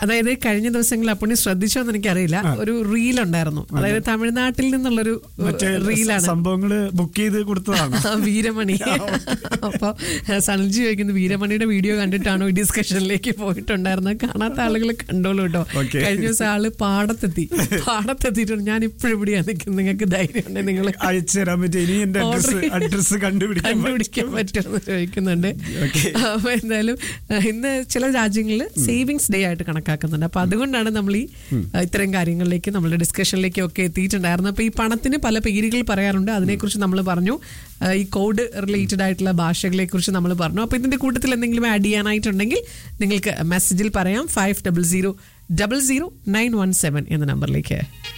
അതായത് കഴിഞ്ഞ ദിവസങ്ങളിൽ അപ്പുണ്ണി ശ്രദ്ധിച്ചോ എന്ന് എനിക്കറിയില്ല ഒരു റീൽ ഉണ്ടായിരുന്നു അതായത് തമിഴ്നാട്ടിൽ നിന്നുള്ളൊരു മറ്റേ റീലാണ് സംഭവങ്ങള് ബുക്ക് ചെയ്ത് കൊടുത്തതാണ് ആ, വീരമണി അപ്പൊ സനൽജി ചോദിക്കുന്നു വീരമണിയുടെ വീഡിയോ കണ്ടിട്ടാണോ ഈ ഡിസ്കഷനിലേക്ക് പോയിട്ടുണ്ടായിരുന്നത് കാണാത്ത ആളുകൾ കണ്ടോളൂ കേട്ടോ Okay. കഴിഞ്ഞ ദിവസം ആള് പാടത്തെത്തി പാടത്തെത്തിയിട്ടുണ്ട് ഞാൻ ഇപ്പോഴും ഇവിടെയാണ് നിൽക്കുന്നത് നിങ്ങൾക്ക് ധൈര്യം ഉണ്ടെങ്കിൽ നിങ്ങൾ അയച്ചു തരാൻ പറ്റും ഇനി എന്റെ അഡ്രസ് Order- അഡ്രസ് കണ്ടുപിടിക്കാൻ കണ്ടുപിടിക്കാൻ പറ്റുമെന്ന് ചോദിക്കുന്നുണ്ട് Okay. അപ്പൊ എന്തായാലും ആ, ഇന്ന് ചില രാജ്യങ്ങളിൽ സേവിങ്സ് ഡേ ആയിട്ട് കണക്കാക്കുന്നുണ്ട് അപ്പൊ അതുകൊണ്ടാണ് നമ്മൾ ഈ ആ, ഇത്തരം കാര്യങ്ങളിലേക്ക് നമ്മുടെ ഡിസ്കഷനിലേക്കും ഒക്കെ എത്തിയിട്ടുണ്ടായിരുന്നത് അപ്പൊ ഈ പണത്തിന് പല പേരുകൾ പറയാറുണ്ട് അതിനെക്കുറിച്ച് നമ്മൾ പറഞ്ഞു ആ, ഈ കോഡ് റിലേറ്റഡ് ആയിട്ടുള്ള ഭാഷകളെ കുറിച്ച് നമ്മൾ പറഞ്ഞു അപ്പൊ ഇതിന്റെ കൂട്ടത്തിൽ എന്തെങ്കിലും ആഡ് ചെയ്യാനായിട്ടുണ്ടെങ്കിൽ നിങ്ങൾക്ക് മെസ്സേജിൽ പറയാം five double zero double zero nine one seven എന്ന നമ്പറിലേക്ക്